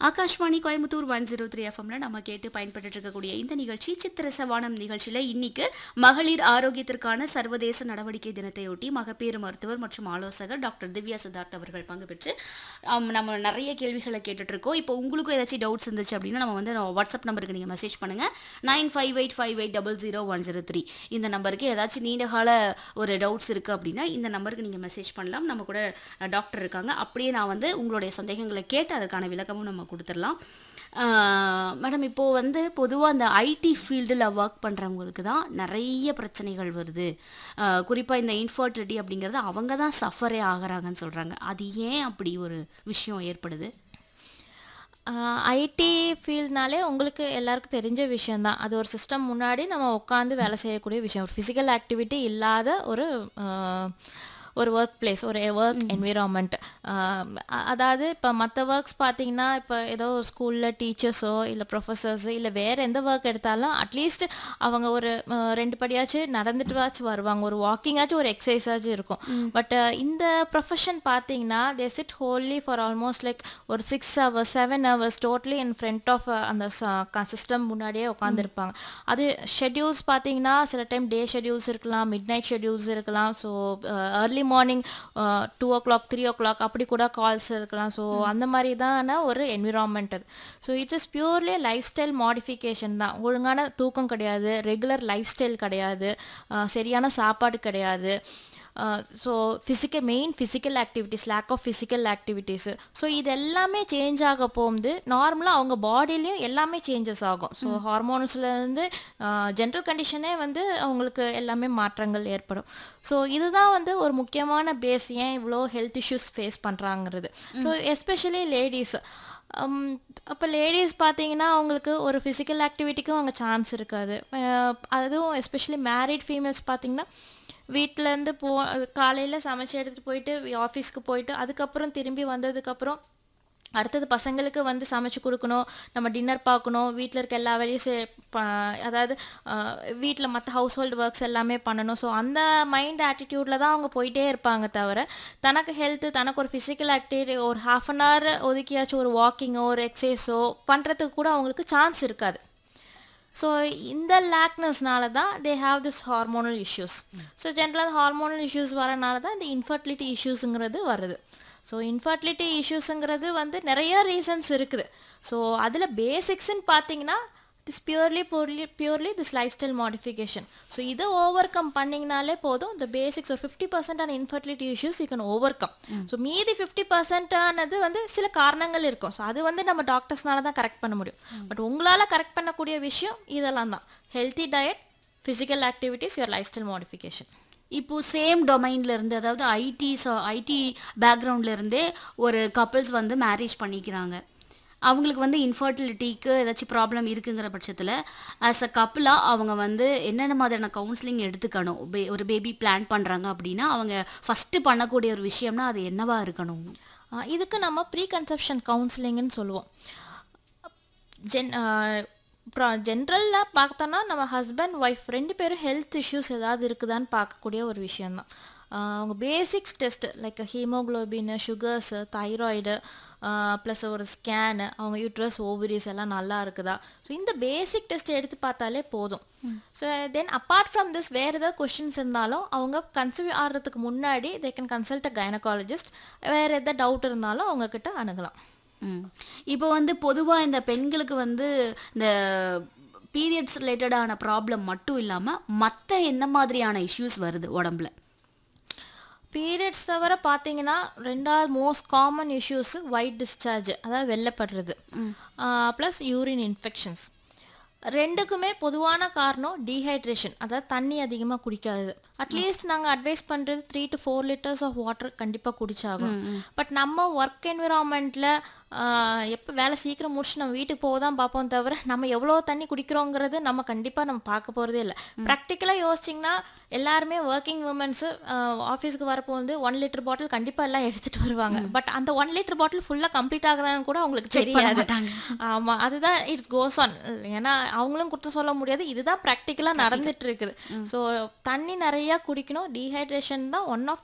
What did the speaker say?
Akashvani Coimbatore one zero three எஃப்எம்ல நம்ம கேட்டு பயன்பட்டு இருக்கக்கூடிய இந்த நிகழ்ச்சி சித்திரசவானம் நிகழ்ச்சியில இன்னைக்கு மகளிர் ஆரோக்கியத்திற்கான சர்வதேச நடவடிக்கை தினத்தையொட்டி மகப்பேறு மருத்துவர் மற்றும் ஆலோசகர் டாக்டர் திவ்யா சித்தார்த் அவர்கள் பங்கு பெற்று ஆம், நம்ம நிறைய கேள்விகளை கேட்டுட்டு இருக்கோம் இப்போ உங்களுக்கும் ஏதாச்சும் டவுட்ஸ் இருந்துச்சு அப்படின்னா நம்ம வந்து வாட்ஸ்அப் நம்பருக்கு நீங்க மெசேஜ் பண்ணுங்க nine five eight five eight double zero one zero three இந்த நம்பருக்கு ஏதாச்சும் நீண்ட கால ஒரு டவுட்ஸ் இருக்கு அப்படின்னா இந்த நம்பருக்கு நீங்க மெசேஜ் பண்ணலாம் நம்ம கூட டாக்டர் இருக்காங்க அப்படியே நான் வந்து உங்களுடைய சந்தேகங்களை கேட்டு அதற்கான விளக்கமும் நம்ம கொடுத்துடலாம் மேடம் இப்போது வந்து பொதுவாக அந்த ஐடி ஃபீல்டில் ஒர்க் பண்ணுறவங்களுக்கு தான் நிறைய பிரச்சனைகள் வருது குறிப்பாக இந்த இன்ஃபர்டிலிட்டி அப்படிங்கிறது அவங்க தான் சஃபரே ஆகுறாங்கன்னு சொல்கிறாங்க அது ஏன் அப்படி ஒரு விஷயம் ஏற்படுது ஐடி ஃபீல்ட்னாலே உங்களுக்கு எல்லாருக்கும் தெரிஞ்ச விஷயந்தான் அது ஒரு சிஸ்டம் முன்னாடி நம்ம உட்காந்து வேலை செய்யக்கூடிய விஷயம் ஒரு ஃபிசிக்கல் ஆக்டிவிட்டி இல்லாத ஒரு ஆஹ், ஒரு ஒர்க் பிளேஸ் ஒரு ஒர்க் என்விரான்மெண்ட் அதாவது இப்போ மற்ற ஒர்க்ஸ் பார்த்தீங்கன்னா இப்போ ஏதோ ஒரு ஸ்கூலில் டீச்சர்ஸோ இல்லை ப்ரொஃபஸர்ஸோ இல்லை வேறு எந்த ஒர்க் எடுத்தாலும் அட்லீஸ்ட் அவங்க ஒரு ஆஹ், ரெண்டு படியாச்சும் நடந்துட்டுவாச்சும் வருவாங்க ஒரு வாக்கிங்காச்சும் ஒரு எக்ஸசைஸாச்சும் இருக்கும் பட் இந்த ப்ரொஃபஷன் பார்த்தீங்கன்னா they sit wholly for almost like ஒரு six hours seven hours totally in front of அந்த சிஸ்டம் முன்னாடியே உட்காந்துருப்பாங்க அது ஷெட்யூல்ஸ் பார்த்தீங்கன்னா சில டைம் டே ஷெட்யூல்ஸ் இருக்கலாம் மிட் நைட் ஷெட்யூல்ஸ் இருக்கலாம் so early morning two o'clock three o'clock அப்படி கூட கால்ஸ் இருக்கலாம் ஸோ அந்த மாதிரி தான ஒரு என்விரான்மெண்ட் அது so it is purely lifestyle modification தான் ஒழுங்கான தூக்கம் கிடையாது ரெகுலர் லைஃப் ஸ்டைல் கிடையாது அஹ் சரியான சாப்பாடு கிடையாது so physical main physical activities lack of physical activities so இது எல்லாமே சேஞ்ச் ஆக போகுது நார்மலாக அவங்க பாடியிலையும் எல்லாமே சேஞ்சஸ் ஆகும் ஸோ ஹார்மோன்ஸ்லேருந்து ஜென்ரல் கண்டிஷனே வந்து அவங்களுக்கு எல்லாமே மாற்றங்கள் ஏற்படும் ஸோ இதுதான் வந்து ஒரு முக்கியமான பேஸ் ஏன் இவ்வளோ ஹெல்த் இஷ்யூஸ் ஃபேஸ் பண்ணுறாங்கிறது ஸோ எஸ்பெஷலி லேடிஸ் அப்போ லேடிஸ் பார்த்தீங்கன்னா அவங்களுக்கு ஒரு ஃபிசிக்கல் ஆக்டிவிட்டிக்கும் அங்கே சான்ஸ் இருக்காது அஹ் அதுவும் எஸ்பெஷலி மேரிட் ஃபீமேல்ஸ் பார்த்தீங்கன்னா வீட்டிலேருந்து போ காலையில் சமைச்சு எடுத்துகிட்டு போயிட்டு ஆஃபீஸ்க்கு போயிட்டு அதுக்கப்புறம் திரும்பி வந்ததுக்கப்புறம் அடுத்தது பசங்களுக்கு வந்து சமைச்சு கொடுக்கணும் நம்ம டின்னர் பார்க்கணும் வீட்டில் இருக்க எல்லா வேலையும் செ- ப- அதாவது வீட்டில் மற்ற ஹவுஸ் ஹோல்டு ஒர்க்ஸ் எல்லாமே பண்ணணும் ஸோ அந்த மைண்ட் ஆட்டிடியூடில் தான் அவங்க போயிட்டே இருப்பாங்க தவிர தனக்கு ஹெல்த்து தனக்கு ஒரு ஃபிசிக்கல் ஆக்டிவிட்டி ஒரு ஹாஃப் அன் ஹவர் ஒதுக்கியாச்சும் ஒரு வாக்கிங்கோ ஒரு எக்ஸசைஸோ பண்ணுறதுக்கு கூட அவங்களுக்கு சான்ஸ் இருக்காது ஸோ இந்த லேக்னஸ்னால தான் they have this hormonal issues so ஜென்ரலாக ஹார்மோனல் இஷ்யூஸ் வரனால தான் இந்த இன்ஃபர்டிலிட்டி இஷ்யூஸுங்கிறது வருது ஸோ இன்ஃபர்டிலிட்டி இஷ்யூஸுங்கிறது வந்து நிறைய ரீசன்ஸ் இருக்குது ஸோ அதில் பேசிக்ஸ்ன்னு பார்த்தீங்கன்னா this purely purely purely this lifestyle modification so இதை ஓவர் கம் பண்ணிங்கனாலே போதும் இந்த பேசிக்ஸ் ஒரு ஃபிஃப்டி பர்சன்டான infertility issues you can overcome so மீதி ஃபிஃப்டி பர்சன்டானது வந்து சில காரணங்கள் இருக்கும் ஸோ அது வந்து நம்ம டாக்டர்ஸ்னால தான் கரெக்ட் பண்ண முடியும் பட் உங்களால் கரெக்ட் பண்ணக்கூடிய விஷயம் இதெல்லாம் தான் healthy diet physical activities your lifestyle modification இப்போ சேம் டொமைன்ல இருந்து அதாவது ஐடி ஐடி பேக்ரவுண்ட்ல இருந்தே ஒரு கப்பிள்ஸ் வந்து மேரேஜ் பண்ணிக்கிறாங்க அவங்களுக்கு வந்து இன்ஃபர்டிலிட்டிக்கு ஏதாச்சும் ப்ராப்ளம் இருக்குங்கிற பட்சத்தில் ஆஸ் அ கப்பிளாக அவங்க வந்து என்னென்ன மாதிரியான கவுன்சிலிங் எடுத்துக்கணும் பே- ஒரு பேபி பிளான் பண்ணுறாங்க அப்படின்னா அவங்க ஃபஸ்ட்டு பண்ணக்கூடிய ஒரு விஷயம்னா அது என்னவா இருக்கணும் ஆஹ் இதுக்கு நம்ம ப்ரீ கன்செப்ஷன் கவுன்சிலிங்னு சொல்லுவோம் ஜென் ஜென்ரலாக பார்த்தோன்னா நம்ம ஹஸ்பண்ட் ஒய்ஃப் ரெண்டு பேரும் ஹெல்த் இஷ்யூஸ் ஏதாவது இருக்குதான்னு பார்க்கக்கூடிய ஒரு விஷயந்தான் ஆஹ் அவங்க basics test like haemoglobin sugars thyroid plus ஒரு ஸ்கேனு அவங்க யூட்ரஸ் ஓவரிஸ் எல்லாம் நல்லா இருக்குதா ஸோ இந்த பேசிக் டெஸ்ட் எடுத்து பார்த்தாலே போதும் so then apart from this வேறு ஏதாவது கொஷின்ஸ் இருந்தாலும் அவங்க கன்சீவ் ஆகிறதுக்கு முன்னாடி they can consult a gynaecologist வேறு எதாவது டவுட் இருந்தாலும் அவங்க கிட்ட அணுகலாம் ம். இப்போ வந்து பொதுவாக இந்த பெண்களுக்கு வந்து இந்த பீரியட்ஸ் ரிலேட்டடான ப்ராப்ளம் மட்டும் இல்லாமல் மற்ற எந்த மாதிரியான இஷ்யூஸ் வருது உடம்புல பீரியட்ஸ் தவிர பார்த்தீங்கன்னா ரெண்டாவது most common issues white discharge அதாவது வெள்ளப்படுறது ப்ளஸ் யூரின் இன்ஃபெக்ஷன்ஸ் ரெண்டுக்குமே பொதுவான காரணம் டீஹைட்ரேஷன் அதாவது தண்ணி அதிகமாக குடிக்காதது அட்லீஸ்ட் நாங்கள் அட்வைஸ் பண்ணுறது three to four litres of water கண்டிப்பாக குடிச்சாகும் பட் நம்ம ஒர்க் என்விரான்மெண்ட்டில் எப்போ வேலை சீக்கிரம் முடிச்சு நம்ம வீட்டுக்கு போக தான் பார்ப்போம் தவிர நம்ம எவ்வளோ தண்ணி குடிக்கிறோங்கிறது நம்ம கண்டிப்பாக நம்ம பார்க்க போகிறதே இல்லை ப்ராக்டிக்கலாக யோசிச்சிங்கன்னா எல்லாருமே ஒர்க்கிங் உமன்ஸு ஆஃபீஸ்க்கு வரப்போ வந்து ஒன் லிட்டர் பாட்டில் கண்டிப்பாக எல்லாம் எடுத்துகிட்டு வருவாங்க பட் அந்த ஒன் லிட்டர் பாட்டில் ஃபுல்லாக கம்ப்ளீட் ஆகுதான்னு கூட அவங்களுக்கு தெரியாது ஆமாம் அதுதான் இட்ஸ் கோஸ் ஆன் ஏன்னா அவங்களும் குற்றம் சொல்ல முடியாது இதுதான் ப்ராக்டிக்கலாக நடந்துட்டு இருக்குது ஸோ தண்ணி நிறையா குடிக்கணும் டீஹைட்ரேஷன் தான் ஒன் ஆஃப்